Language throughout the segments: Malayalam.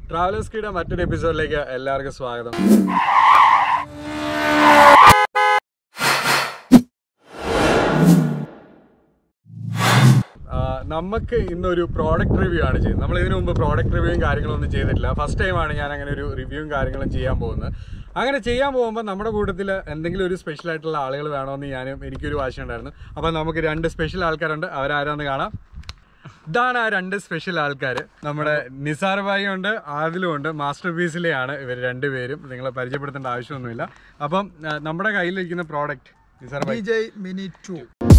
ട്രാവലേഴ്സ്കിയുടെ മറ്റൊരു എപ്പിസോഡിലേക്ക് എല്ലാവർക്കും സ്വാഗതം ആ, നമുക്ക് ഇന്നൊരു പ്രോഡക്റ്റ് റിവ്യൂ ആണ് ചെയ്യുന്നത് നമ്മൾ ഇതിനു മുമ്പ് പ്രോഡക്റ്റ് റിവ്യൂവും കാര്യങ്ങളൊന്നും ചെയ്തിട്ടില്ല ഫസ്റ്റ് ടൈമാണ് ഞാൻ അങ്ങനെ ഒരു റിവ്യൂവും കാര്യങ്ങളും ചെയ്യാൻ പോകുന്നത് അങ്ങനെ ചെയ്യാൻ പോകുമ്പോൾ നമ്മുടെ കൂട്ടത്തിൽ എന്തെങ്കിലും ഒരു സ്പെഷ്യൽ ആയിട്ടുള്ള ആളുകൾ വേണമെന്ന് ഞാനും എനിക്കൊരു വാശിയുണ്ടായിരുന്നു അപ്പോൾ നമുക്ക് രണ്ട് സ്പെഷ്യൽ ആൾക്കാരുണ്ട് അവരാരാന്ന് കാണാം ഇതാണ് ആ രണ്ട് സ്പെഷ്യൽ ആൾക്കാർ നമ്മുടെ നിസാർ ഭായി ഉണ്ട് ആദിലും ഉണ്ട് മാസ്റ്റർ പീസിലെയാണ് ഇവർ രണ്ടുപേരും നിങ്ങളെ പരിചയപ്പെടുത്തേണ്ട ആവശ്യമൊന്നുമില്ല അപ്പം ആ, നമ്മുടെ കയ്യിലിരിക്കുന്ന പ്രോഡക്റ്റ് നിസാർ ഭായി ഡി ജെ മിനി ടു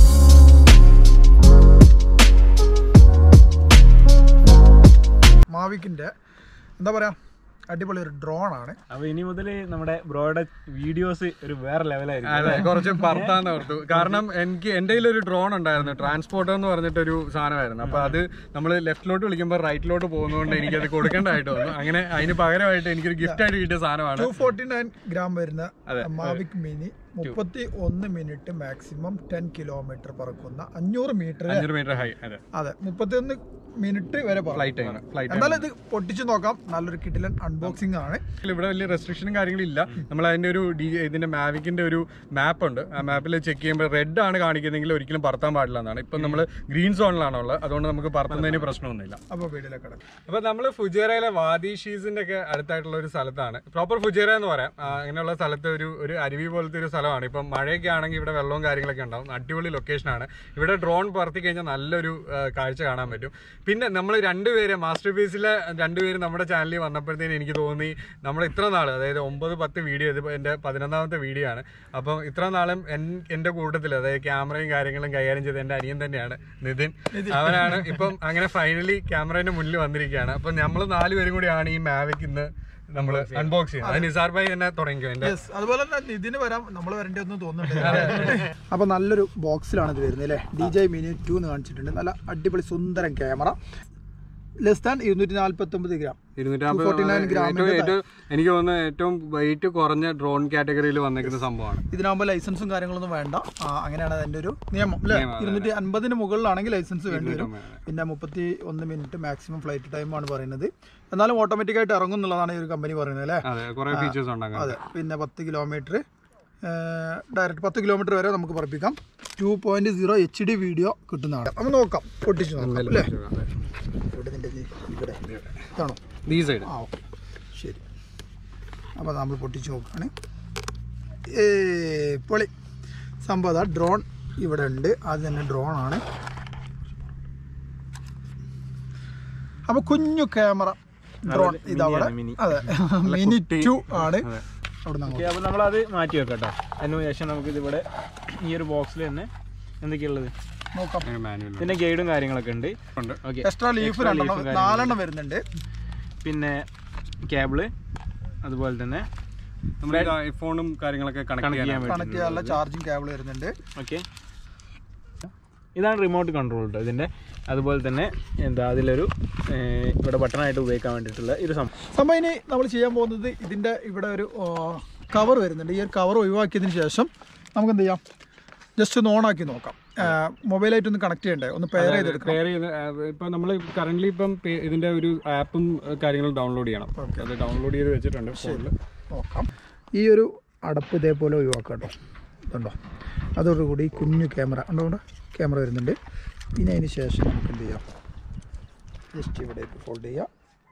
മാവിക്കിന്റെ എന്താ പറയാ അടിപൊളി ഒരു ഡ്രോൺ ആണ് അപ്പൊ ഇനി മുതൽ നമ്മുടെ ബ്രോയുടെ വീഡിയോസ് ഒരു വേറെ ലെവലായിരിക്കും അതെ കുറച്ച് പറത്താന്ന് ഓർത്തു കാരണം എനിക്ക് എൻ്റെ കയ്യിലൊരു ഡ്രോൺ ഉണ്ടായിരുന്നു ട്രാൻസ്പോർട്ടർ എന്ന് പറഞ്ഞിട്ടൊരു സാധനമായിരുന്നു അപ്പൊ അത് നമ്മൾ ലെഫ്റ്റിലോട്ട് വിളിക്കുമ്പോൾ റൈറ്റിലോട്ട് പോകുന്നതുകൊണ്ട് എനിക്കത് കൊടുക്കേണ്ടതായിട്ട് വന്നു അങ്ങനെ അതിന് പകരമായിട്ട് എനിക്കൊരു ഗിഫ്റ്റ് ആയിട്ട് കിട്ടിയ സാധനമാണ് ടു ഫോർട്ടി നയൻ ഗ്രാം വരുന്ന അതെ. മാവിക് മിനി മുപ്പത്തി ഒന്ന് മിനിറ്റ് മാക്സിമം ടെൻ കിലോമീറ്റർ പറക്കുന്ന അഞ്ഞൂറ് മീറ്റർ അഞ്ഞൂറ് മീറ്റർ ഹൈ അതെ അതെ മുപ്പത്തി ഒന്ന് മിനിറ്റ് വരെ പറക്കും. ഫ്ലൈറ്റ് ടൈം ഫ്ലൈറ്റ് എന്നാലും ഇത് പൊട്ടിച്ചു നോക്കാം നല്ലൊരു കിട്ടിലൻ അൺബോക്സിംഗ് ആണ് ഇവിടെ വലിയ റെസ്ട്രിക്ഷനും കാര്യങ്ങളില്ല നമ്മൾ അതിന്റെ ഒരു ഡി ഇതിന്റെ മാവിക്കിന്റെ ഒരു മാപ്പ് ഉണ്ട് ആ മാപ്പിൽ ചെക്ക് ചെയ്യുമ്പോൾ റെഡ് ആണ് കാണിക്കുന്നതെങ്കിൽ ഒരിക്കലും പറത്താൻ പാടില്ല എന്നാണ് ഇപ്പം നമ്മൾ ഗ്രീൻ സോണിലാണ് ഉള്ളത് അതുകൊണ്ട് നമുക്ക് പറത്തുന്നതിന് പ്രശ്നമൊന്നുമില്ല അപ്പൊ വീട്ടിലേക്ക് കിടക്കും അപ്പൊ നമ്മൾ ഫുജേറയിലെ വാദി ഷീസിന്റെ ഒക്കെ അടുത്തായിട്ടുള്ള ഒരു സ്ഥലത്താണ് പ്രോപ്പർ ഫുജേറ എന്ന് പറയാം ആ, അങ്ങനെയുള്ള സ്ഥലത്ത് ഒരു ഒരു അരുവി പോലത്തെ ഒരു സ്ഥലമാണ് ഇപ്പം മഴയൊക്കെ ആണെങ്കിൽ ഇവിടെ വെള്ളവും കാര്യങ്ങളൊക്കെ ഉണ്ടാവും അടിപൊളി ലൊക്കേഷനാണ് ഇവിടെ ഡ്രോൺ പറത്തി കഴിഞ്ഞാൽ നല്ലൊരു ആ, കാഴ്ച കാണാൻ പറ്റും പിന്നെ നമ്മൾ രണ്ടുപേര് മാസ്റ്റർ പീസിലെ രണ്ടുപേരും നമ്മുടെ ചാനലിൽ വന്നപ്പോഴത്തേന് എനിക്ക് തോന്നി നമ്മൾ ഇത്ര നാൾ അതായത് ഒമ്പത് പത്ത് വീഡിയോ ഇത് എൻ്റെ പതിനൊന്നാമത്തെ വീഡിയോ ആണ് അപ്പം ഇത്ര നാളും എൻ- എൻ്റെ കൂട്ടത്തിൽ അതായത് ക്യാമറയും കാര്യങ്ങളും കൈകാര്യം ചെയ്ത എൻ്റെ അനിയൻ തന്നെയാണ് നിതിൻ അവനാണ് ഇപ്പം അങ്ങനെ ഫൈനലി ക്യാമറയുടെ മുന്നിൽ വന്നിരിക്കുകയാണ് അപ്പം നമ്മൾ നാലുപേരും കൂടിയാണ് ഈ മാവിക് ഇന്ന് നമ്മൾ അൺബോക്സ് ചെയ്യുന്നത് അത് നിസാർ ഭായി തന്നെ തുടങ്ങിക്കോ എൻ്റെ Yes, അതുപോലെ തന്നെ ഇതിന് വരാം നമ്മൾ വരേണ്ടി ഒന്നും തോന്നുന്നുണ്ട് അപ്പൊ നല്ലൊരു ബോക്സിലാണ് ഇത് വരുന്നത് അല്ലേ ഡി ജെ മിനി ടു എന്ന് കാണിച്ചിട്ടുണ്ട് നല്ല അടിപൊളി സുന്ദരം ക്യാമറ ലെസ് ദാൻ ഇരുന്നൂറ്റി നാല്പത്തി ഒമ്പത് ഗ്രാം 249 ഗ്രാമിന്റെ ഏറ്റവും ഏറ്റവും എനിക്ക് തോന്നുന്നത് ഏറ്റവും വെയിറ്റ് കുറഞ്ഞ ഡ്രോൺ കാറ്റഗറിയിൽ വന്നിരിക്കുന്ന സംഭവമാണ് ഇതിനാകുമ്പോൾ ലൈസൻസും കാര്യങ്ങളൊന്നും വേണ്ട ആ, അങ്ങനെയാണ് അതിന്റെ ഒരു നിയമം അല്ലേ ഇരുന്നൂറ്റി അൻപതിന് മുകളിലാണെങ്കിൽ ലൈസൻസ് വേണ്ടി വരും പിന്നെ മുപ്പത്തി ഒന്ന് മിനിറ്റ് മാക്സിമം ഫ്ലൈറ്റ് ടൈം ആണ് പറയുന്നത് എന്നാലും ഓട്ടോമാറ്റിക് ആയിട്ട് ഇറങ്ങും എന്നുള്ളതാണ് ഈ ഒരു കമ്പനി പറയുന്നത് അല്ലേ അതെ കുറെ ഫീച്ചേഴ്സ് ഉണ്ടാകാം അതെ പിന്നെ പത്ത് കിലോമീറ്റർ ഡയറക്റ്റ് പത്ത് കിലോമീറ്റർ വരെ നമുക്ക് പറപ്പിക്കാം two point zero H D video കിട്ടുന്നതാണ് നമുക്ക് നോക്കാം പൊട്ടിച്ച് നോക്കാം അല്ലേ ഇവിടെ ഇതിൻ്റെ ഇത് ഇവിടെ ഇതാണോ ഈ സൈഡ് ആ ഓക്കെ ശരി അപ്പോൾ നമ്മൾ പൊട്ടിച്ച് നോക്കുകയാണ് ഏ പൊളി സംഭവം അതാ ഡ്രോൺ ഇവിടെ ഉണ്ട് അത് തന്നെ ഡ്രോൺ ആണ് അപ്പോൾ കുഞ്ഞു ക്യാമറ ഡ്രോൺ ഇതവിടെ മിനി. അതെ മിനി ടു ആണ് അവിടെ നിന്ന് ഓക്കെ അപ്പൊ നമ്മളത് മാറ്റി വെക്കാം കേട്ടോ അതിന് ശേഷം നമുക്ക് ഇതിവിടെ ഈ ഒരു ബോക്സിൽ തന്നെ എന്തൊക്കെയുള്ളത് നോക്കാം മാനുവൽ ഇതിന്റെ ഗൈഡും കാര്യങ്ങളൊക്കെ ഉണ്ട് ഉണ്ട് ഓക്കെ എക്സ്ട്രാ ലീഫ് രണ്ടെണ്ണം നാലെണ്ണം വരുന്നുണ്ട് പിന്നെ കേബിള് അതുപോലെ തന്നെ നമ്മുടെ ഐഫോണും കാര്യങ്ങളൊക്കെ കണക്ട് ചെയ്യാൻ ചെയ്യാൻ വേണ്ടി കണക്ട് ചെയ്യാനുള്ള ചാർജിങ് കേബിൾ വരുന്നുണ്ട് ഓക്കെ ഇതാണ് റിമോട്ട് കൺട്രോൾ കേട്ടോ ഇതിന്റെ അതുപോലെ തന്നെ എന്താ അതിലൊരു ഏർ, ഇവിടെ ബട്ടണായിട്ട് ഉപയോഗിക്കാൻ വേണ്ടിയിട്ടുള്ള ഈ ഒരു സംഭവം സംഭവം ഇനി നമ്മൾ ചെയ്യാൻ പോകുന്നത് ഇതിൻ്റെ ഇവിടെ ഒരു കവർ വരുന്നുണ്ട് ഈ ഒരു കവർ ഒഴിവാക്കിയതിന് ശേഷം നമുക്ക് എന്ത് ചെയ്യാം ജസ്റ്റ് ഒന്ന് ഓണാക്കി നോക്കാം മൊബൈലായിട്ട് ഒന്ന് കണക്ട് ചെയ്യണ്ടേ ഒന്ന് പെയർ ചെയ്തെടുക്കാം പെയർ ചെയ്ത് ഇപ്പം നമ്മൾ കറന്റ് ഇപ്പം പേ- ഇതിന്റെ ഒരു ആപ്പും കാര്യങ്ങളും ഡൗൺലോഡ് ചെയ്യണം അത് ഡൗൺലോഡ് ചെയ്ത് വെച്ചിട്ടുണ്ട് ഫോണിൽ നോക്കാം ഈ ഒരു അടപ്പ് ഇതേപോലെ ഒഴിവാക്കാം കേട്ടോ ഇതുണ്ടോ അതോടുകൂടി ഈ കുഞ്ഞു ക്യാമറ ഉണ്ടോ ക്യാമറ വരുന്നുണ്ട് പിന്നെ അതിന് ശേഷം നമുക്ക് എന്ത് ചെയ്യാം ജസ്റ്റ് ഇവിടെ ഫോൾഡ് ചെയ്യാം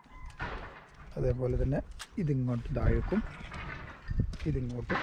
അതേപോലെ തന്നെ ഇതിങ്ങോട്ട് താഴേക്കും ഇതിങ്ങോട്ട്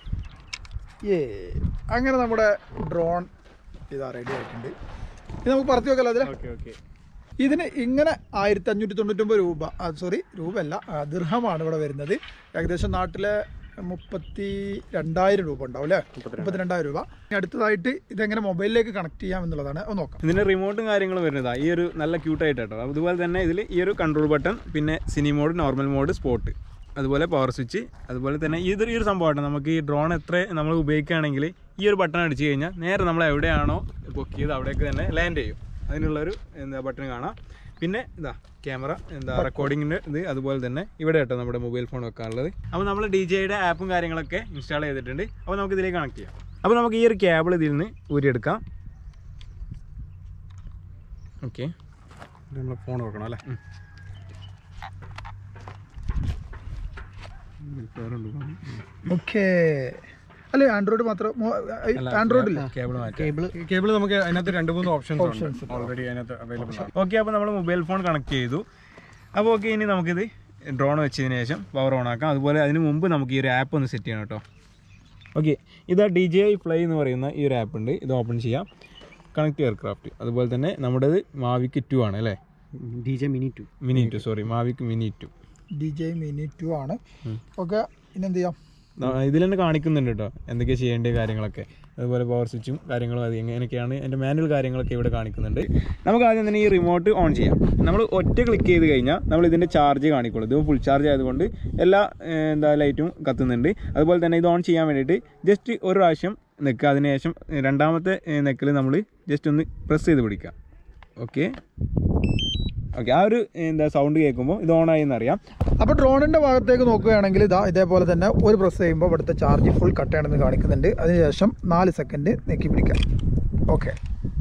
ഏ അങ്ങനെ നമ്മുടെ ഡ്രോൺ ഇതാ റെഡി ആയിട്ടുണ്ട് ഇത് നമുക്ക് പറത്തി വെക്കല്ലോ അതിൽ ഓക്കെ ഓക്കെ ഇതിന് ഇങ്ങനെ ആയിരത്തി അഞ്ഞൂറ്റി തൊണ്ണൂറ്റൊമ്പത് രൂപ സോറി രൂപയല്ല ആ, ദിർഹമാണ് ഇവിടെ വരുന്നത് ഏകദേശം നാട്ടിലെ മുപ്പത്തി രണ്ടായിരം രൂപ ഉണ്ടാവും അല്ലേ മുപ്പത്തി രണ്ടായിരം രൂപ ഇനി അടുത്തതായിട്ട് ഇതെങ്ങനെ മൊബൈലിലേക്ക് കണക്ട് ചെയ്യാം എന്നുള്ളതാണ് അത് നോക്കാം ഇതിന്റെ റിമോട്ടും കാര്യങ്ങളും വരുന്നതാ ഈ ഒരു നല്ല ക്യൂട്ടായിട്ട് കേട്ടോ അതുപോലെ തന്നെ ഇതിൽ ഈ ഒരു കൺട്രോൾ ബട്ടൺ പിന്നെ cine mode normal mode spot അതുപോലെ പവർ സ്വിച്ച് അതുപോലെ തന്നെ ഇത് ഈ ഒരു സംഭവമാണ് നമുക്ക് ഈ ഡ്രോൺ എത്ര നമ്മൾ ഉപയോഗിക്കുകയാണെങ്കിൽ ഈ ഒരു ബട്ടൺ അടിച്ചു കഴിഞ്ഞാൽ നേരെ നമ്മൾ എവിടെയാണോ പൊക്കിയത് അവിടേക്ക് തന്നെ ലാൻഡ് ചെയ്യും അതിനുള്ളൊരു എന്താ ബട്ടൺ കാണാം പിന്നെ ഇതാ ക്യാമറ എന്താ റെക്കോർഡിങ്ങിൻ്റെ ഇത് അതുപോലെ തന്നെ ഇവിടെ കേട്ടോ നമ്മുടെ മൊബൈൽ ഫോൺ വെക്കാനുള്ളത് അപ്പോൾ നമ്മൾ ഡി ജെയുടെ ആപ്പും കാര്യങ്ങളൊക്കെ ഇൻസ്റ്റാൾ ചെയ്തിട്ടുണ്ട് അപ്പോൾ നമുക്ക് ഇതിലേക്ക് കണക്ട് ചെയ്യാം അപ്പോൾ നമുക്ക് ഈ ഒരു കേബിൾ ഇതിൽ നിന്ന് ഊരിയെടുക്കാം ഓക്കെ നമ്മൾ ഫോൺ വെക്കണം അല്ലേ ഓക്കെ അല്ലേ ആൻഡ്രോയിഡ് മാത്രം ആൻഡ്രോയിഡ് ഇല്ല കേബിൾ മാറ്റി കേബിൾ നമുക്ക് അതിനകത്ത് രണ്ട് മൂന്ന് ഓപ്ഷൻസ് ഉണ്ട് ഓൾറെഡി അതിനകത്ത് അവൈലബിൾ ആണ് ഓക്കെ അപ്പോൾ നമ്മൾ മൊബൈൽ ഫോൺ കണക്ട് ചെയ്തു അപ്പോൾ ഓക്കെ ഇനി നമുക്കിത് ഡ്രോൺ വെച്ചതിന് ശേഷം പവർ ഓൺ ആക്കാം അതുപോലെ അതിന് മുമ്പ് നമുക്ക് ഈ ഒരു ആപ്പ് ഒന്ന് സെറ്റ് ചെയ്യണം കേട്ടോ ഓക്കെ ഇതാ ഡി ജെ ഐ ഫ്ലൈ എന്ന് പറയുന്ന ഈ ഒരു ആപ്പ് ഉണ്ട് ഇത് ഓപ്പൺ ചെയ്യാം കണക്ട് എയർക്രാഫ്റ്റ് അതുപോലെ തന്നെ നമ്മുടേത് മാവിക്ക് ടു ആണ് അല്ലേ D J mini two mini two sorry Mavic mini two D J mini two ആണ് ഓക്കെ ഇനി എന്ത് ചെയ്യാം ഇതിൽ തന്നെ കാണിക്കുന്നുണ്ട് കേട്ടോ എന്തൊക്കെ ചെയ്യേണ്ട കാര്യങ്ങളൊക്കെ അതുപോലെ പവർ സ്വിച്ചും കാര്യങ്ങളും അത് എങ്ങനെയൊക്കെയാണ് എൻ്റെ മാനുവൽ കാര്യങ്ങളൊക്കെ ഇവിടെ കാണിക്കുന്നുണ്ട് നമുക്ക് ആദ്യം തന്നെ ഈ റിമോട്ട് ഓൺ ചെയ്യാം നമ്മൾ ഒറ്റ ക്ലിക്ക് ചെയ്ത് കഴിഞ്ഞാൽ നമ്മൾ ഇതിൻ്റെ ചാർജ് കാണിക്കുള്ളൂ ഇത് ഫുൾ ചാർജ് ആയതുകൊണ്ട് എല്ലാ ഏഹ്, എന്താ ലൈറ്റും കത്തുന്നുണ്ട് അതുപോലെ തന്നെ ഇത് ഓൺ ചെയ്യാൻ വേണ്ടിയിട്ട് ജസ്റ്റ് ഒരു പ്രാവശ്യം നിൽക്കുക അതിനുശേഷം രണ്ടാമത്തെ നെക്കിൽ നമ്മൾ ജസ്റ്റ് ഒന്ന് പ്രസ് ചെയ്ത് പിടിക്കുക ഓക്കെ ഓക്കെ ആ ഒരു എന്താ സൗണ്ട് കേൾക്കുമ്പോൾ ഇത് ഓൺ ആയി എന്നറിയാം അപ്പോൾ ഡ്രോണിൻ്റെ ഭാഗത്തേക്ക് നോക്കുകയാണെങ്കിൽ ഇതാ ഇതേപോലെ തന്നെ ഒരു പ്രസ് ചെയ്യുമ്പോൾ ഇവിടുത്തെ ചാർജ് ഫുൾ കട്ട് ചെയ്യണമെന്ന് കാണിക്കുന്നുണ്ട് അതിനുശേഷം നാല് സെക്കൻഡ് നെക്കി പിടിക്കാം ഓക്കെ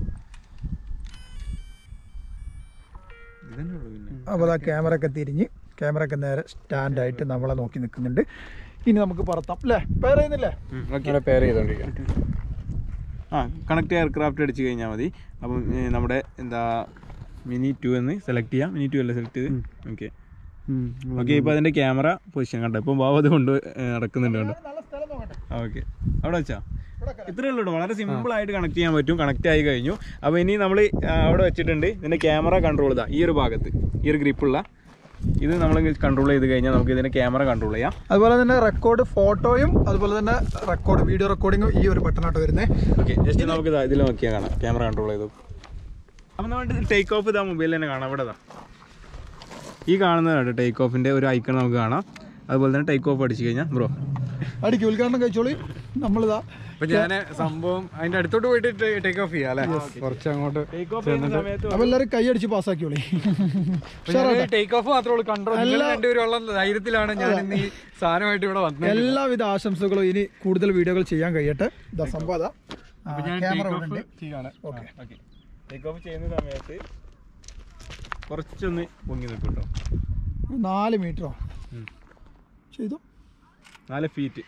ഇതന്നെ ഉള്ളൂ പിന്നെ അപ്പോൾ ആ ക്യാമറ ഒക്കെ തിരിഞ്ഞ് ക്യാമറ ഒക്കെ നേരെ സ്റ്റാൻഡായിട്ട് നമ്മളെ നോക്കി നിൽക്കുന്നുണ്ട് ഇനി നമുക്ക് പറത്താം അല്ലേ പേര് ചെയ്യുന്നില്ലേ ഓക്കെ പെയർ ചെയ്തോണ്ടിരിക്കാം ആ കണക്ട് എയർക്രാഫ്റ്റ് അടിച്ച് കഴിഞ്ഞാൽ മതി അപ്പം ഏ, നമ്മുടെ എന്താ മിനി ടു എന്ന് സെലക്ട് ചെയ്യാം മിനി ടു അല്ലേ സെലക്ട് ചെയ്ത് ഓക്കെ ഓക്കെ ഇപ്പോൾ അതിൻ്റെ ക്യാമറ പൊസിഷൻ കണ്ടോ ഇപ്പം ബാബു അത് കൊണ്ട് ഏ, നടക്കുന്നുണ്ട് കണ്ടോ നല്ല സ്ഥലം നോക്കട്ടെ ഓക്കെ അവിടെ വെച്ചാ ഇത്രയേ ഉള്ളൂ വളരെ സിമ്പിൾ ആയിട്ട് കണക്ട് ചെയ്യാൻ പറ്റും കണക്ട് ആയി കഴിഞ്ഞു അപ്പോൾ ഇനി നമ്മൾ അവിടെ വെച്ചിട്ടുണ്ട് ഇതിൻ്റെ ക്യാമറ കൺട്രോൾ ഇതാ ഈ ഒരു ഭാഗത്ത് ഈ ഒരു ഗ്രിപ്പുള്ള ഇത് നമ്മൾ കൺട്രോൾ ചെയ്ത് കഴിഞ്ഞാൽ നമുക്ക് ഇതിൻ്റെ ക്യാമറ കൺട്രോൾ ചെയ്യാം അതുപോലെ തന്നെ റെക്കോർഡ് ഫോട്ടോയും അതുപോലെ തന്നെ റെക്കോർഡ് വീഡിയോ റെക്കോർഡിങ്ങും ഈ ഒരു ബട്ടണായിട്ട് വരുന്നത് ഓക്കെ ജസ്റ്റ് നമുക്ക് ഇതാ ഇതിൽ നോക്കിയാൽ കാണാം ക്യാമറ കൺട്രോൾ ചെയ്തു അപ്പം നമ്മൾ ടേക്ക് ഓഫ് ഇതാ മൊബൈലിൽ തന്നെ കാണാം ഇവിടെ ഇതാ ഈ കാണുന്നതാണ് ടേക്ക് ഓഫിൻ്റെ ഒരു ഐക്കൺ നമുക്ക് കാണാം അതുപോലെ തന്നെ ടേക്ക് ഓഫ് അടിച്ചു കഴിഞ്ഞാൽ ബ്രോ അടിക്ക് ഉദ്ഘാടനം കഴിച്ചോളി നമ്മളിതാ അപ്പൊ ഞാൻ സംഭവം അതിന്റെ അടുത്തോട്ട് പോയിട്ട് ടേക്ക് ഓഫ് ചെയ്യാം അല്ലെ കുറച്ച് അങ്ങോട്ട് ടേക്ക് ഓഫ് ചെയ്യുന്ന സമയത്ത് അപ്പോൾ എല്ലാവരും കൈ അടിച്ച് പാസ്സാക്കിയോളി ടേക്ക് ഓഫ് മാത്രമേ ഉള്ളൂ കൺട്രോൾ നിങ്ങൾ രണ്ടുപേരും ഉള്ള ധൈര്യത്തിലാണ് ഞാൻ ഇന്ന് ഈ സാധനമായിട്ട് ഇവിടെ വന്നത് എല്ലാവിധ ആശംസകളും ഇനി കൂടുതൽ വീഡിയോകൾ ചെയ്യാൻ കഴിയട്ടെ ഇതാ സംഭവം അതാ അപ്പൊ ഞാൻ ക്യാമറ ടേക്ക് ഇവിടെ ഓഫ് ഉണ്ട് ചെയ്യാണ് ഓക്കെ ഓക്കെ ടേക്ക് ഓഫ് ചെയ്യുന്ന സമയത്ത് കുറച്ചൊന്ന് പൊങ്ങി നിൽക്കും കേട്ടോ ഒരു നാല് മീറ്ററോ ചെയ്തു നാല് ഫീറ്റ്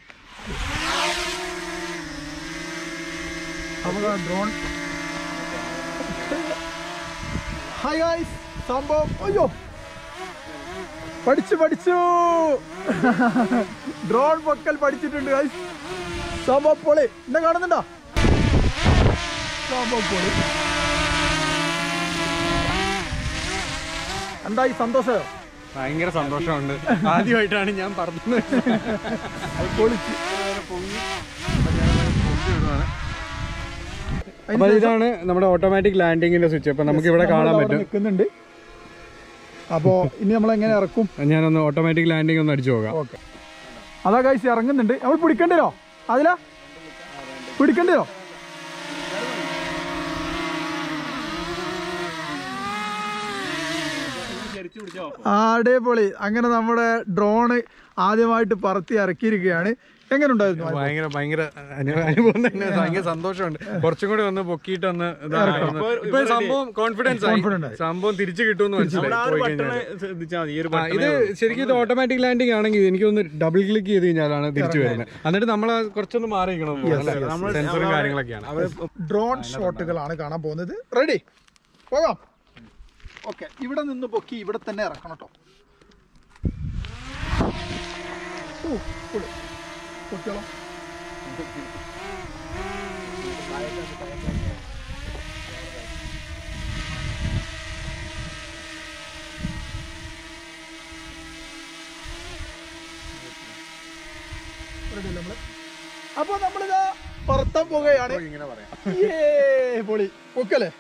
അപ്പോൾ ഡ്രോൺ ഹായ് ഗായ്സ് സംഭവം അയ്യോ പഠിച്ചു പഠിച്ചു ഡ്രോൺ പൊക്കൽ പഠിച്ചിട്ടുണ്ട് ഗായ്സ് സംഭവം പൊളി എന്നെ കാണുന്നുണ്ടോ സംഭവം പൊളി എന്തായി സന്തോഷം ഭയങ്കര സന്തോഷമുണ്ട് ആദ്യമായിട്ടാണ് ഞാൻ പറഞ്ഞത് പൊളിച്ച് അപ്പൊ ഇതാണ് നമ്മുടെ ഓട്ടോമാറ്റിക് ലാൻഡിങ്ങിന്റെ സ്വിച്ച് അപ്പൊ നമുക്ക് ഇവിടെ കാണാൻ അവിടെ പറ്റും നിൽക്കുന്നുണ്ട് അപ്പോൾ ഇനി നമ്മൾ എങ്ങനെ ഇറക്കും ഞാനൊന്ന് ഓട്ടോമാറ്റിക് ലാൻഡിങ് ഒന്ന് അടിച്ചു നോക്കാം ഓക്കെ അതാ കഴിച്ച് ഇറങ്ങുന്നുണ്ട് നമ്മൾ പിടിക്കണ്ടല്ലോ അതിലാ പിടിക്കണ്ടല്ലോ അടിപൊളി അങ്ങനെ നമ്മുടെ ഡ്രോണ് ആദ്യമായിട്ട് പറത്തി ഇറക്കിയിരിക്കുകയാണ് എങ്ങനെ ഉണ്ടായിരുന്നു ഭയങ്കര ഭയങ്കര അനു- അനുഭവം തന്നെ ഭയങ്കര സന്തോഷമുണ്ട് കുറച്ചും കൂടി ഒന്ന് പൊക്കിയിട്ട് ഒന്ന് ഇതാക്കുന്നു. ഇപ്പൊ സംഭവം കോൺഫിഡൻസ് ആയി Confident ആയി. സംഭവം തിരിച്ചു കിട്ടുമെന്ന് മനസ്സിലായി പോയി കഴിഞ്ഞാൽ ശ്രദ്ധിച്ചാൽ മതി ഈ ഒരു ആ, ഇത് ശരിക്കും ഇത് ഓട്ടോമാറ്റിക് ലാൻഡിംഗ് ആണെങ്കിൽ എനിക്കൊന്ന് ഡബിൾ ക്ലിക്ക് ചെയ്ത് കഴിഞ്ഞാലാണ് തിരിച്ചു വരുന്നത് എന്നിട്ട് നമ്മൾ കുറച്ചൊന്ന് മാറിയിരിക്കണം സെൻസറും കാര്യങ്ങളൊക്കെയാണ് ഡ്രോൺ ഷോട്ടുകളാണ് കാണാൻ പോകുന്നത് റെഡി പോകാം ഓക്കെ ഇവിടെ നിന്ന് പൊക്കി ഇവിടെ തന്നെ ഇറക്കണം കേട്ടോ ഓ, പൊളി. പൊക്കിയോളാം. Ready അല്ലേ നമ്മള്? അപ്പൊ നമ്മളിതാ പറത്താൻ പോകുകയാണ് ഇങ്ങനെ പറയാം ഏ, പൊളി പൊക്കല്ലേ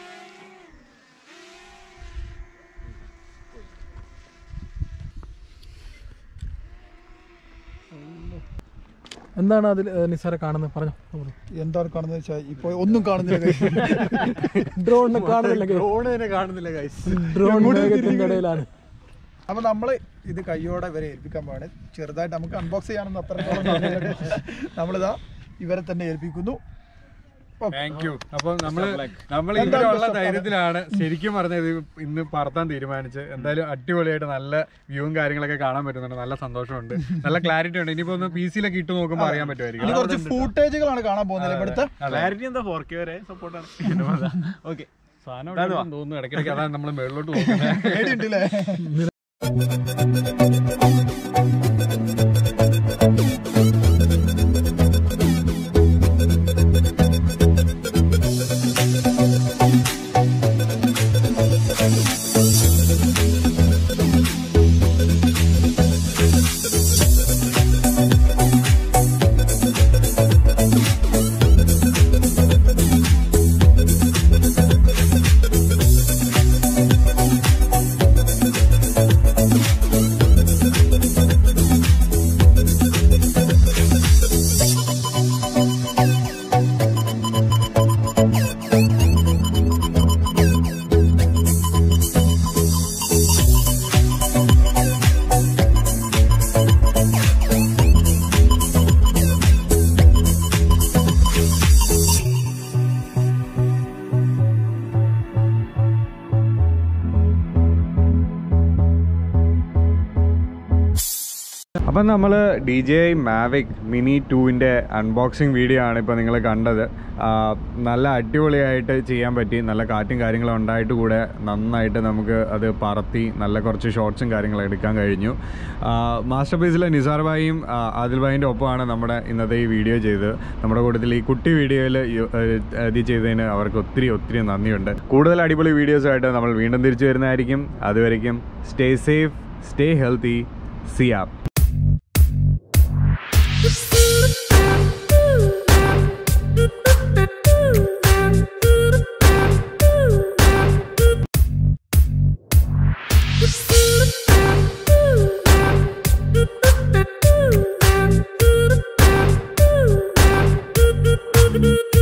എന്താണ് അതിൽ നിസാര കാണുന്നത് പറഞ്ഞു എന്താണ് കാണുന്നത് വെച്ചാൽ ഇപ്പൊ ഒന്നും കാണുന്നില്ല ഡ്രോണിനെ കാണുന്നില്ല ഡ്രോൺ തന്നെ കാണുന്നില്ല ഗൈസ് ഡ്രോൺ മേഘത്തിന്റെ ഇടയിലാണ് അപ്പൊ നമ്മള് ഇത് കയ്യോടെ ഇവരെ ഏൽപ്പിക്കാൻ പാടെ ചെറുതായിട്ട് നമുക്ക് അൺബോക്സ് ചെയ്യാനൊന്നും അത്രത്തോളം സമയമില്ല. നമ്മളിതാ ഇവരെ തന്നെ ഏൽപ്പിക്കുന്നു താങ്ക് യു അപ്പൊ നമ്മള് നമ്മൾ ഇവിടെ ഉള്ള ധൈര്യത്തിലാണ് ശരിക്കും പറഞ്ഞത് ഇത് ഇന്ന് പറത്താൻ തീരുമാനിച്ച് എന്തായാലും അടിപൊളിയായിട്ട് നല്ല വ്യൂവും കാര്യങ്ങളൊക്കെ കാണാൻ പറ്റുന്നുണ്ട് നല്ല സന്തോഷമുണ്ട് നല്ല ക്ലാരിറ്റി ഉണ്ട് ഇനിയിപ്പോ ഒന്ന് പി സിയിലൊക്കെ ഇട്ട് നോക്കുമ്പോൾ അറിയാൻ ഇനി പറ്റുമായിരിക്കും കുറച്ച് ഫൂട്ടേജുകളാണ് കാണാൻ പോകുന്നത് ഇവിടുത്തെ ക്ലാരിറ്റി എന്താ ഫോർ കെ വരെ സപ്പോർട്ടാണ് ഓക്കെ സാധനം ഇവിടെ ഉണ്ടെന്ന് തോന്നുന്നു ഇടയ്ക്കിടയ്ക്ക് അതാണ് നമ്മൾ മുകളിലോട്ട് നോക്കുന്നത് പേടിയുണ്ട് അല്ലേ അപ്പം നമ്മൾ ഡി ജെ മാവിക് മിനി ടൂവിൻ്റെ അൺബോക്സിങ് വീഡിയോ ആണ് ഇപ്പോൾ നിങ്ങൾ കണ്ടത് ആ, നല്ല അടിപൊളിയായിട്ട് ചെയ്യാൻ പറ്റി നല്ല കാറ്റും കാര്യങ്ങളും ഉണ്ടായിട്ട് കൂടെ നന്നായിട്ട് നമുക്ക് അത് പറത്തി നല്ല കുറച്ച് ഷോർട്സും കാര്യങ്ങളും എടുക്കാൻ കഴിഞ്ഞു ആ, മാസ്റ്റർ പീസിലെ നിസാർ ഭായിയും ആ, ആദിൽ ഭായിൻ്റെ ഒപ്പമാണ് നമ്മുടെ ഇന്നത്തെ ഈ വീഡിയോ ചെയ്തത് നമ്മുടെ കൂട്ടത്തിൽ ഈ കുട്ടി വീഡിയോയിൽ ഇത് ചെയ്തതിന് അവർക്ക് ഒത്തിരി ഒത്തിരി നന്ദിയുണ്ട് കൂടുതൽ അടിപൊളി വീഡിയോസുമായിട്ട് നമ്മൾ വീണ്ടും തിരിച്ചു വരുന്നതായിരിക്കും അതുവരയ്ക്കും സ്റ്റേ സേഫ് സ്റ്റേ ഹെൽത്തി സിയാപ്പ് Thank you.